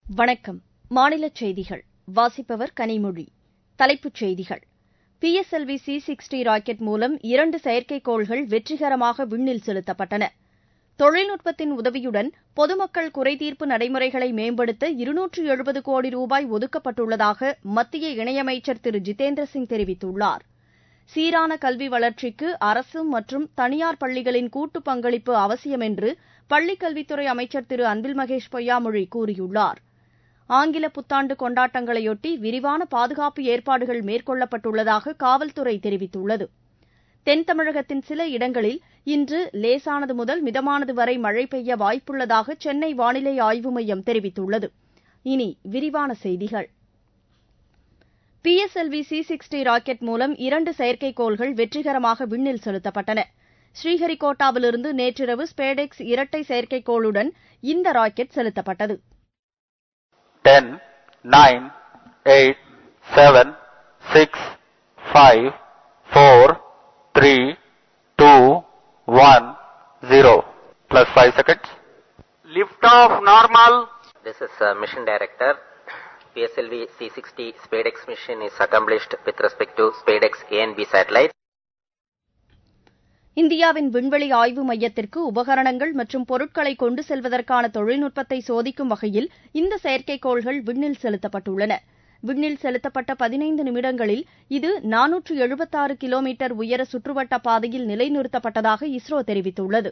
வணக்கம் மாநிலச் செய்திகள் வாசிப்பவர் கனிமொழி தலைப்புச் செய்திகள் பிஎஸ்எல்வி சி சிக்ஸ்டி ராக்கெட் மூலம் இரண்டு செயற்கைக்கோள்கள் வெற்றிகரமாக விண்ணில் செலுத்தப்பட்டன தொழில்நுட்பத்தின் உதவியுடன் பொதுமக்கள் குறைதீர்ப்பு நடைமுறைகளை மேம்படுத்த இருநூற்று எழுபது கோடி ரூபாய் ஒதுக்கப்பட்டுள்ளதாக மத்திய இணையமைச்சர் திரு ஜிதேந்திர சிங் தெரிவித்துள்ளார் சீரான கல்வி வளர்ச்சிக்கு அரசு மற்றும் தனியார் பள்ளிகளின் கூட்டு பங்களிப்பு அவசியம் என்று பள்ளிக் கல்வித்துறை அமைச்சர் திரு அன்பில் மகேஷ் பொய்யாமொழி கூறியுள்ளார் ஆங்கில புத்தாண்டு கொண்டாட்டங்களையொட்டி விரிவான பாதுகாப்பு ஏற்பாடுகள் மேற்கொள்ளப்பட்டுள்ளதாக காவல்துறை தெரிவித்துள்ளது தென் தமிழகத்தின் சில இடங்களில் இன்று லேசானது முதல் மிதமானது வரை மழை பெய்ய வாய்ப்புள்ளதாக சென்னை வானிலை ஆய்வு மையம் தெரிவித்துள்ளது இனி விரிவான செய்திகள் பிஎஸ்எல்வி சி சிக்ஸ்டி ராக்கெட் மூலம் இரண்டு செயற்கைக்கோள்கள் வெற்றிகரமாக விண்ணில் செலுத்தப்பட்டன ஸ்ரீஹரிகோட்டாவிலிருந்து நேற்றிரவு ஸ்பேடெக்ஸ் இரட்டை செயற்கைக்கோளுடன் இந்த ராக்கெட் செலுத்தப்பட்டது 10, 9, 8, 7, 6, 5, 4, 3, 2, 1, 0. Plus 5 seconds. Lift off normal. This is uh, Mission Director. PSLV C60 SpaceX mission is accomplished with respect to SpaceX A and B satellites. இந்தியாவின் விண்வெளி ஆய்வு மையத்திற்கு உபகரணங்கள் மற்றும் பொருட்களை கொண்டு செல்வதற்கான தொழில்நுட்பத்தை சோதிக்கும் வகையில் இந்த செயற்கைக்கோள்கள் விண்ணில் செலுத்தப்பட்டுள்ளன விண்ணில் செலுத்தப்பட்ட பதினைந்து நிமிடங்களில் இது நானூற்று எழுபத்தாறு கிலோமீட்டர் உயர சுற்றுவட்ட பாதையில் நிலைநிறுத்தப்பட்டதாக இஸ்ரோ தெரிவித்துள்ளது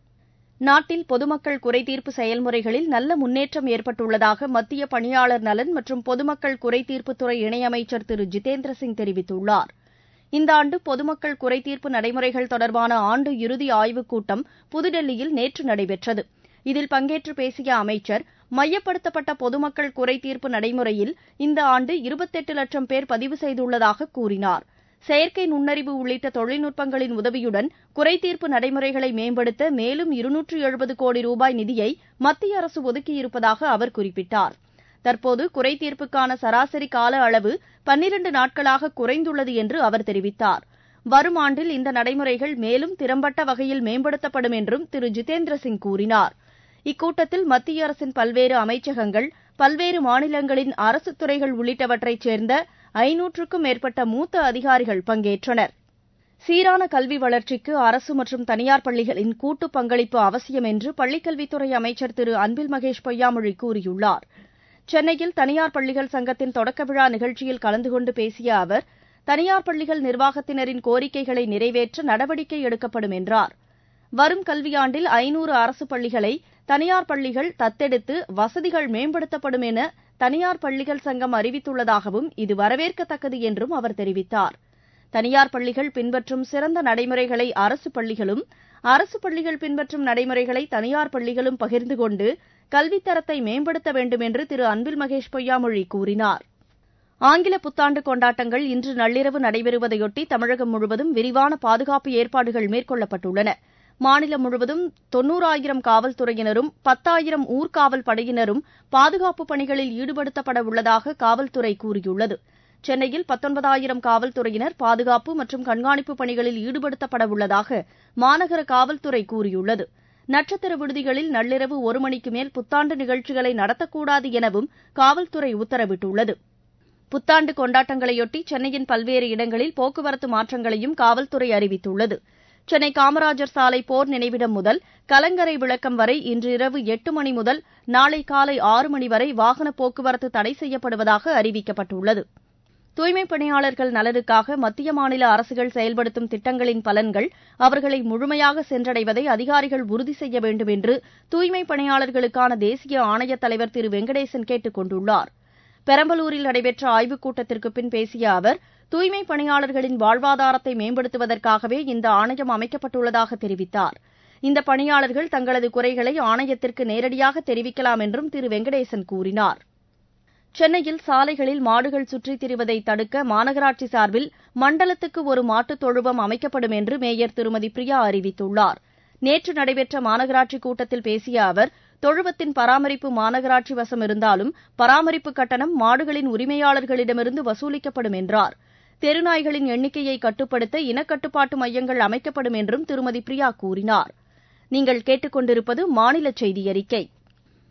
நாட்டில் பொதுமக்கள் குறைதீர்ப்பு செயல்முறைகளில் நல்ல முன்னேற்றம் ஏற்பட்டுள்ளதாக மத்திய பணியாளர் நலன் மற்றும் பொதுமக்கள் குறைதீர்ப்புத்துறை இணையமைச்சர் திரு ஜிதேந்திர சிங் தெரிவித்துள்ளார் இந்த ஆண்டு பொதுமக்கள் குறைதீர்ப்பு நடைமுறைகள் தொடர்பான ஆண்டு இறுதி ஆய்வுக் கூட்டம் புதுடெல்லியில் நேற்று நடைபெற்றது இதில் பங்கேற்று பேசிய அமைச்சர் மையப்படுத்தப்பட்ட பொதுமக்கள் குறைதீர்ப்பு நடைமுறையில் இந்த ஆண்டு இருபத்தெட்டு லட்சம் பேர் பதிவு செய்துள்ளதாக கூறினார் செயற்கை நுண்ணறிவு உள்ளிட்ட தொழில்நுட்பங்களின் உதவியுடன் குறைதீர்ப்பு நடைமுறைகளை மேம்படுத்த மேலும் இருநூற்று எழுபது கோடி ரூபாய் நிதியை மத்திய அரசு ஒதுக்கியிருப்பதாக அவர் குறிப்பிட்டார் தற்போது குறைதீர்ப்புக்கான சராசரி கால அளவு பன்னிரண்டு நாட்களாக குறைந்துள்ளது என்று அவர் தெரிவித்தார் வரும் ஆண்டில் இந்த நடைமுறைகள் மேலும் திறம்பட்ட வகையில் மேம்படுத்தப்படும் என்றும் திரு ஜிதேந்திர சிங் கூறினார் இக்கூட்டத்தில் மத்திய அரசின் பல்வேறு அமைச்சகங்கள் பல்வேறு மாநிலங்களின் அரசு துறைகள் உள்ளிட்டவற்றைச் சேர்ந்த ஐநூற்றுக்கும் மேற்பட்ட மூத்த அதிகாரிகள் பங்கேற்றனர் சீரான கல்வி வளர்ச்சிக்கு அரசு மற்றும் தனியார் பள்ளிகளின் கூட்டு பங்களிப்பு அவசியம் என்று பள்ளிக்கல்வித்துறை அமைச்சர் திரு அன்பில் மகேஷ் பொய்யாமொழி கூறியுள்ளார் சென்னையில் தனியார் பள்ளிகள் சங்கத்தின் தொடக்க விழா நிகழ்ச்சியில் கலந்து கொண்டு பேசிய அவர் தனியார் பள்ளிகள் நிர்வாகத்தினரின் கோரிக்கைகளை நிறைவேற்ற நடவடிக்கை எடுக்கப்படும் என்றார் வரும் கல்வியாண்டில் ஐநூறு அரசு பள்ளிகளை தனியார் பள்ளிகள் தத்தெடுத்து வசதிகள் மேம்படுத்தப்படும் என தனியார் பள்ளிகள் சங்கம் அறிவித்துள்ளதாகவும் இது வரவேற்கத்தக்கது என்றும் அவர் தெரிவித்தார் தனியார் பள்ளிகள் பின்பற்றும் சிறந்த நடைமுறைகளை அரசு பள்ளிகளும் அரசு பள்ளிகள் பின்பற்றும் நடைமுறைகளை தனியார் பள்ளிகளும் பகிர்ந்து கொண்டு கல்வித்தரத்தை மேம்படுத்த வேண்டும் என்று திரு அன்பில் மகேஷ் பொய்யாமொழி கூறினார் ஆங்கில புத்தாண்டு கொண்டாட்டங்கள் இன்று நள்ளிரவு நடைபெறுவதையொட்டி தமிழகம் முழுவதும் விரிவான பாதுகாப்பு ஏற்பாடுகள் மேற்கொள்ளப்பட்டுள்ளன மாநிலம் முழுவதும் தொன்னூறாயிரம் காவல்துறையினரும் பத்தாயிரம் ஊர்காவல் படையினரும் பாதுகாப்பு பணிகளில் ஈடுபடுத்தப்பட உள்ளதாக காவல்துறை கூறியுள்ளது சென்னையில் பத்தொன்பதாயிரம் காவல்துறையினர் பாதுகாப்பு மற்றும் கண்காணிப்பு பணிகளில் ஈடுபடுத்தப்பட உள்ளதாக மாநகர காவல்துறை கூறியுள்ளது நட்சத்திர விடுதிகளில் நள்ளிரவு ஒரு மணிக்கு மேல் புத்தாண்டு நிகழ்ச்சிகளை நடத்தக்கூடாது எனவும் காவல்துறை உத்தரவிட்டுள்ளது புத்தாண்டு கொண்டாட்டங்களையொட்டி சென்னையின் பல்வேறு இடங்களில் போக்குவரத்து மாற்றங்களையும் காவல்துறை அறிவித்துள்ளது சென்னை காமராஜர் சாலை போர் நினைவிடம் முதல் கலங்கரை விளக்கம் வரை இன்று இரவு எட்டு மணி முதல் நாளை காலை ஆறு மணி வரை வாகன போக்குவரத்து தடை செய்யப்படுவதாக அறிவிக்கப்பட்டுள்ளது தூய்மைப் பணியாளர்கள் நலனுக்காக மத்திய மாநில அரசுகள் செயல்படுத்தும் திட்டங்களின் பலன்கள் அவர்களை முழுமையாக சென்றடைவதை அதிகாரிகள் உறுதி செய்ய வேண்டும் என்று தூய்மைப் பணியாளர்களுக்கான தேசிய ஆணையத் தலைவர் திரு வெங்கடேசன் கேட்டுக் கொண்டுள்ளார் பெரம்பலூரில் நடைபெற்ற ஆய்வுக் கூட்டத்திற்கு பின் பேசிய அவர் தூய்மைப் பணியாளர்களின் வாழ்வாதாரத்தை மேம்படுத்துவதற்காகவே இந்த ஆணையம் அமைக்கப்பட்டுள்ளதாக தெரிவித்தார் இந்த பணியாளர்கள் தங்களது குறைகளை ஆணையத்திற்கு நேரடியாக தெரிவிக்கலாம் என்றும் திரு வெங்கடேசன் கூறினார் சென்னையில் சாலைகளில் மாடுகள் சுற்றித் திரிவதை தடுக்க மாநகராட்சி சார்பில் மண்டலத்துக்கு ஒரு மாட்டுத் தொழுவம் அமைக்கப்படும் என்று மேயர் திருமதி பிரியா அறிவித்துள்ளார் நேற்று நடைபெற்ற மாநகராட்சி கூட்டத்தில் பேசிய அவர் தொழுவத்தின் பராமரிப்பு மாநகராட்சி வசம் இருந்தாலும் பராமரிப்பு கட்டணம் மாடுகளின் உரிமையாளர்களிடமிருந்து வசூலிக்கப்படும் என்றார் தெருநாய்களின் எண்ணிக்கையை கட்டுப்படுத்த இனக்கட்டுப்பாட்டு மையங்கள் அமைக்கப்படும் என்றும் திருமதி பிரியா கூறினார் நீங்கள் கேட்டுக் கொண்டிருப்பது மாநில செய்தி அறிக்கை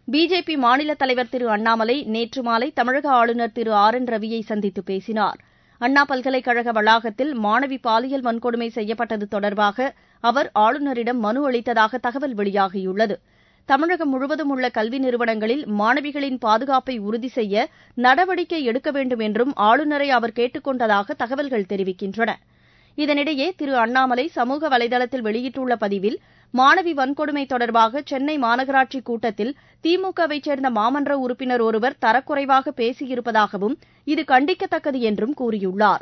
பிஜேபி மாநில தலைவர் திரு அண்ணாமலை நேற்று மாலை தமிழக ஆளுநர் திரு ஆர் என் ரவியை சந்தித்து பேசினார் அண்ணா பல்கலைக்கழக வளாகத்தில் மாணவி பாலியல் வன்கொடுமை செய்யப்பட்டது தொடர்பாக அவர் ஆளுநரிடம் மனு அளித்ததாக தகவல் வெளியாகியுள்ளது தமிழகம் முழுவதும் உள்ள கல்வி நிறுவனங்களில் மாணவிகளின் பாதுகாப்பை உறுதி செய்ய நடவடிக்கை எடுக்க வேண்டும் என்றும் ஆளுநரை அவர் கேட்டுக் கொண்டதாக தகவல்கள் தெரிவிக்கின்றன இதனிடையே திரு அண்ணாமலை சமூக வலைதளத்தில் வெளியிட்டுள்ள பதிவில் மாணவி வன்கொடுமை தொடர்பாக சென்னை மாநகராட்சி கூட்டத்தில் திமுகவைச் சேர்ந்த மாமன்ற உறுப்பினர் ஒருவர் தரக்குறைவாக பேசியிருப்பதாகவும் இது கண்டிக்கத்தக்கது என்றும் கூறியுள்ளார்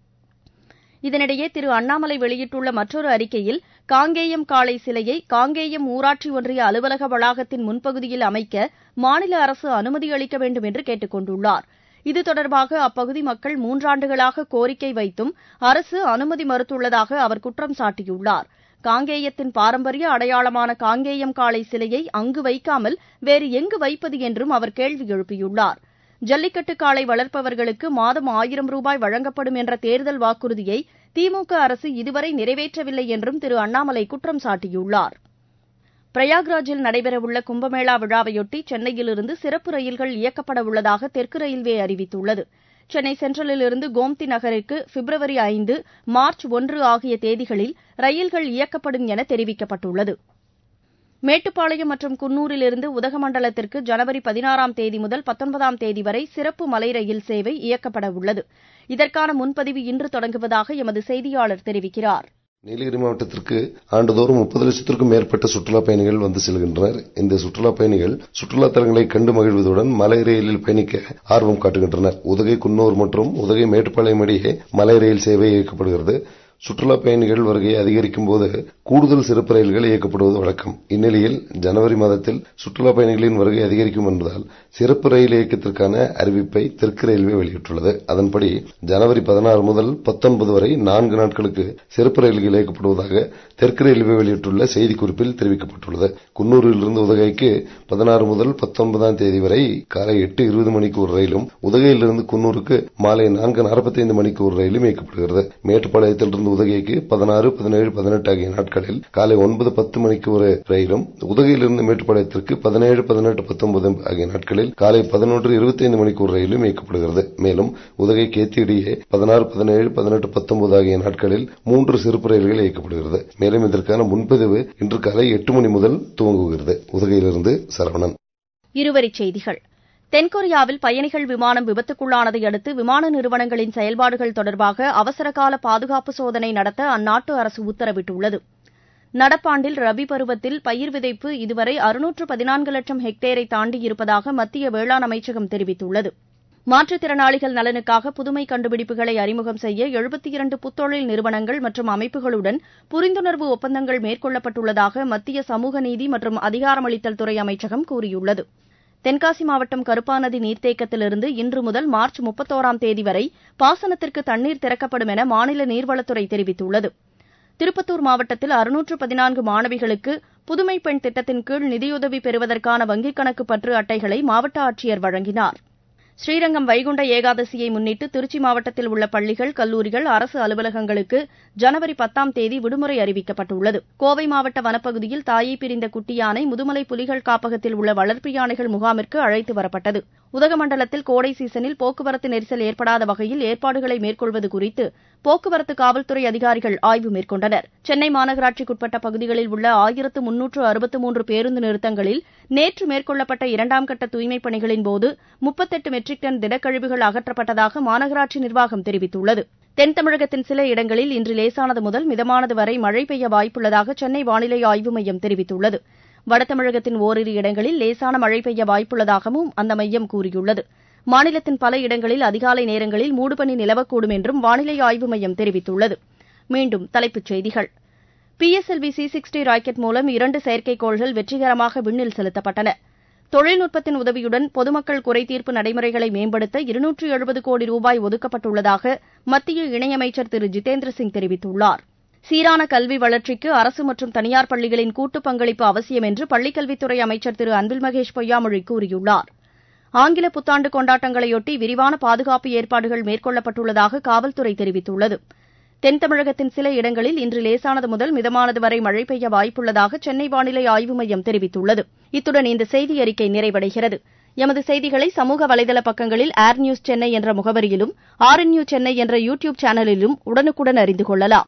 இதனிடையே திரு அண்ணாமலை வெளியிட்டுள்ள மற்றொரு அறிக்கையில் காங்கேயம் காளை சிலையை காங்கேயம் ஊராட்சி ஒன்றிய அலுவலக வளாகத்தின் முன்பகுதியில் அமைக்க மாநில அரசு அனுமதி அளிக்க வேண்டும் என்று கேட்டுக் கொண்டுள்ளார் இது தொடர்பாக அப்பகுதி மக்கள் மூன்றாண்டுகளாக கோரிக்கை வைத்தும் அரசு அனுமதி மறுத்துள்ளதாக அவர் குற்றம் சாட்டியுள்ளார் காங்கேயத்தின் பாரம்பரிய அடையாளமான காங்கேயம் காளை சிலையை அங்கு வைக்காமல் வேறு எங்கு வைப்பது என்றும் அவர் கேள்வி எழுப்பியுள்ளார் ஜல்லிக்கட்டு காளை வளர்ப்பவர்களுக்கு மாதம் ஆயிரம் ரூபாய் வழங்கப்படும் என்ற தேர்தல் வாக்குறுதியை திமுக அரசு இதுவரை நிறைவேற்றவில்லை என்றும் திரு அண்ணாமலை குற்றம் சாட்டியுள்ளார் பிரயாக்ராஜில் நடைபெறவுள்ள கும்பமேளா விழாவையொட்டி சென்னையிலிருந்து சிறப்பு ரயில்கள் இயக்கப்பட உள்ளதாக தெற்கு ரயில்வே அறிவித்துள்ளது சென்னை சென்ட்ரலிலிருந்து கோம்தி நகருக்கு பிப்ரவரி ஐந்து மார்ச் ஒன்று ஆகிய தேதிகளில் ரயில்கள் இயக்கப்படும் என தெரிவிக்கப்பட்டுள்ளது மேட்டுப்பாளையம் மற்றும் குன்னூரிலிருந்து உதகமண்டலத்திற்கு ஜனவரி பதினாறாம் தேதி முதல் பத்தொன்பதாம் தேதி வரை சிறப்பு மலை ரயில் சேவை இயக்கப்பட உள்ளது இதற்கான முன்பதிவு இன்று தொடங்குவதாக எமது செய்தியாளர் தெரிவிக்கிறார் நீலகிரி மாவட்டத்திற்கு ஆண்டுதோறும் முப்பது லட்சத்திற்கும் மேற்பட்ட சுற்றுலா பயணிகள் வந்து செல்கின்றனர் இந்த சுற்றுலா பயணிகள் சுற்றுலா தலங்களை கண்டு மகிழ்வதுடன் மலை ரயிலில் பயணிக்க ஆர்வம் காட்டுகின்றனர் உதகை குன்னூர் மற்றும் உதகை மேட்டுப்பாளையம் இடையே மலை ரயில் சேவை இயக்கப்படுகிறது சுற்றுலா பயணிகள் வருகை அதிகரிக்கும் போது கூடுதல் சிறப்பு ரயில்கள் இயக்கப்படுவது வழக்கம் இந்நிலையில் ஜனவரி மாதத்தில் சுற்றுலா பயணிகளின் வருகை அதிகரிக்கும் என்பதால் சிறப்பு ரயில் இயக்கத்திற்கான அறிவிப்பை தெற்கு ரயில்வே வெளியிட்டுள்ளது அதன்படி ஜனவரி பதினாறு முதல் பத்தொன்பது வரை நான்கு நாட்களுக்கு சிறப்பு ரயில்கள் இயக்கப்படுவதாக தெற்கு ரயில்வே வெளியிட்டுள்ள செய்திக்குறிப்பில் தெரிவிக்கப்பட்டுள்ளது குன்னூரிலிருந்து உதகைக்கு பதினாறு முதல் பத்தொன்பதாம் தேதி வரை காலை எட்டு இருபது மணிக்கு ஒரு ரயிலும் உதகையிலிருந்து குன்னூருக்கு மாலை நான்கு நாற்பத்தைந்து மணிக்கு ஒரு ரயிலும் இயக்கப்படுகிறது மேட்டுப்பாளையத்திலிருந்து உதகைக்கு பதினாறு பதினேழு பதினெட்டு ஆகிய நாட்களில் காலை ஒன்பது பத்து மணிக்கு ஒரு ரயிலும் உதகையிலிருந்து மேட்டுப்பாளையத்திற்கு பதினேழு பதினெட்டு பத்தொன்பது ஆகிய நாட்களில் காலை பதினொன்று இருபத்தைந்து மணிக்கு ஒரு ரயிலும் இயக்கப்படுகிறது மேலும் உதகை கேத்தி இடையே பதினாறு பதினேழு பதினெட்டு பத்தொன்பது ஆகிய நாட்களில் மூன்று சிறப்பு ரயில்கள் இயக்கப்படுகிறது மேலும் இதற்கான முன்பதிவு இன்று காலை எட்டு மணி முதல் துவங்குகிறது உதகையிலிருந்து சரவணன் இருவரிச் செய்திகள் தென்கொரியாவில் பயணிகள் விமானம் விபத்துக்குள்ளானதை அடுத்து விமான நிறுவனங்களின் செயல்பாடுகள் தொடர்பாக அவசரகால பாதுகாப்பு சோதனை நடத்த அந்நாட்டு அரசு உத்தரவிட்டுள்ளது நடப்பாண்டில் ரபி பருவத்தில் பயிர் விதைப்பு இதுவரை அறுநூற்று பதினான்கு லட்சம் ஹெக்டேரை தாண்டியிருப்பதாக மத்திய வேளாண் அமைச்சகம் தெரிவித்துள்ளது மாற்றுத்திறனாளிகள் நலனுக்காக புதுமை கண்டுபிடிப்புகளை அறிமுகம் செய்ய எழுபத்தி இரண்டு புத்தொழில் நிறுவனங்கள் மற்றும் அமைப்புகளுடன் புரிந்துணர்வு ஒப்பந்தங்கள் மேற்கொள்ளப்பட்டுள்ளதாக மத்திய சமூக நீதி மற்றும் அதிகாரமளித்தல் துறை அமைச்சகம் கூறியுள்ளது தென்காசி மாவட்டம் கருப்பாநதி நீர்த்தேக்கத்திலிருந்து இன்று முதல் மார்ச் முப்பத்தோராம் தேதி வரை பாசனத்திற்கு தண்ணீர் திறக்கப்படும் என மாநில நீர்வளத்துறை தெரிவித்துள்ளது திருப்பத்தூர் மாவட்டத்தில் அறுநூற்று பதினான்கு மாணவிகளுக்கு புதுமை பெண் திட்டத்தின் கீழ் நிதியுதவி பெறுவதற்கான வங்கிக் கணக்கு பற்று அட்டைகளை மாவட்ட ஆட்சியர் வழங்கினார் ஸ்ரீரங்கம் வைகுண்ட ஏகாதசியை முன்னிட்டு திருச்சி மாவட்டத்தில் உள்ள பள்ளிகள் கல்லூரிகள் அரசு அலுவலகங்களுக்கு ஜனவரி பத்தாம் தேதி விடுமுறை அறிவிக்கப்பட்டுள்ளது கோவை மாவட்ட வனப்பகுதியில் தாயை பிரிந்த குட்டி யானை முதுமலை புலிகள் காப்பகத்தில் உள்ள வளர்ப்பு யானைகள் முகாமிற்கு அழைத்து வரப்பட்டது உதகமண்டலத்தில் கோடை சீசனில் போக்குவரத்து நெரிசல் ஏற்படாத வகையில் ஏற்பாடுகளை மேற்கொள்வது குறித்து போக்குவரத்து காவல்துறை அதிகாரிகள் ஆய்வு மேற்கொண்டனர் சென்னை மாநகராட்சிக்குட்பட்ட பகுதிகளில் உள்ள ஆயிரத்து முன்னூற்று அறுபத்து மூன்று பேருந்து நிறுத்தங்களில் நேற்று மேற்கொள்ளப்பட்ட இரண்டாம் கட்ட தூய்மைப் பணிகளின் போது முப்பத்தெட்டு மெட்ரிக் டன் திடக்கழிவுகள் அகற்றப்பட்டதாக மாநகராட்சி நிர்வாகம் தெரிவித்துள்ளது தென் தமிழகத்தின் சில இடங்களில் இன்று லேசானது முதல் மிதமானது வரை மழை பெய்ய வாய்ப்புள்ளதாக சென்னை வானிலை ஆய்வு மையம் தெரிவித்துள்ளது வடதமிழகத்தின் ஓரிரு இடங்களில் லேசான மழை பெய்ய வாய்ப்புள்ளதாகவும் அந்த மையம் கூறியுள்ளது மாநிலத்தின் பல இடங்களில் அதிகாலை நேரங்களில் மூடுபனி நிலவக்கூடும் என்றும் வானிலை ஆய்வு மையம் தெரிவித்துள்ளது மீண்டும் தலைப்புச் செய்திகள் பிஎஸ்எல்வி சி சிக்ஸ்டி ராக்கெட் மூலம் இரண்டு செயற்கைக்கோள்கள் வெற்றிகரமாக விண்ணில் செலுத்தப்பட்டன தொழில்நுட்பத்தின் உதவியுடன் பொதுமக்கள் குறைதீர்ப்பு நடைமுறைகளை மேம்படுத்த இருநூற்று எழுபது கோடி ரூபாய் ஒதுக்கப்பட்டுள்ளதாக மத்திய இணையமைச்சர் திரு ஜிதேந்திர சிங் தெரிவித்துள்ளார் சீரான கல்வி வளர்ச்சிக்கு அரசு மற்றும் தனியார் பள்ளிகளின் கூட்டு பங்களிப்பு அவசியம் என்று பள்ளிக்கல்வித்துறை அமைச்சர் திரு அன்பில் மகேஷ் பொய்யாமொழி கூறியுள்ளார் ஆங்கில புத்தாண்டு கொண்டாட்டங்களையொட்டி விரிவான பாதுகாப்பு ஏற்பாடுகள் மேற்கொள்ளப்பட்டுள்ளதாக காவல்துறை தெரிவித்துள்ளது தென் தமிழகத்தின் சில இடங்களில் இன்று லேசானது முதல் மிதமானது வரை மழை பெய்ய வாய்ப்புள்ளதாக சென்னை வானிலை ஆய்வு மையம் தெரிவித்துள்ளது இத்துடன் இந்த செய்தி அறிக்கை நிறைவடைகிறது எமது செய்திகளை சமூக வலைதள பக்கங்களில் ஏர் நியூஸ் சென்னை என்ற முகவரியிலும் ஆர் என் நியூஸ் சென்னை என்ற யூ டியூப் சேனலிலும் உடனுக்குடன் அறிந்து கொள்ளலாம்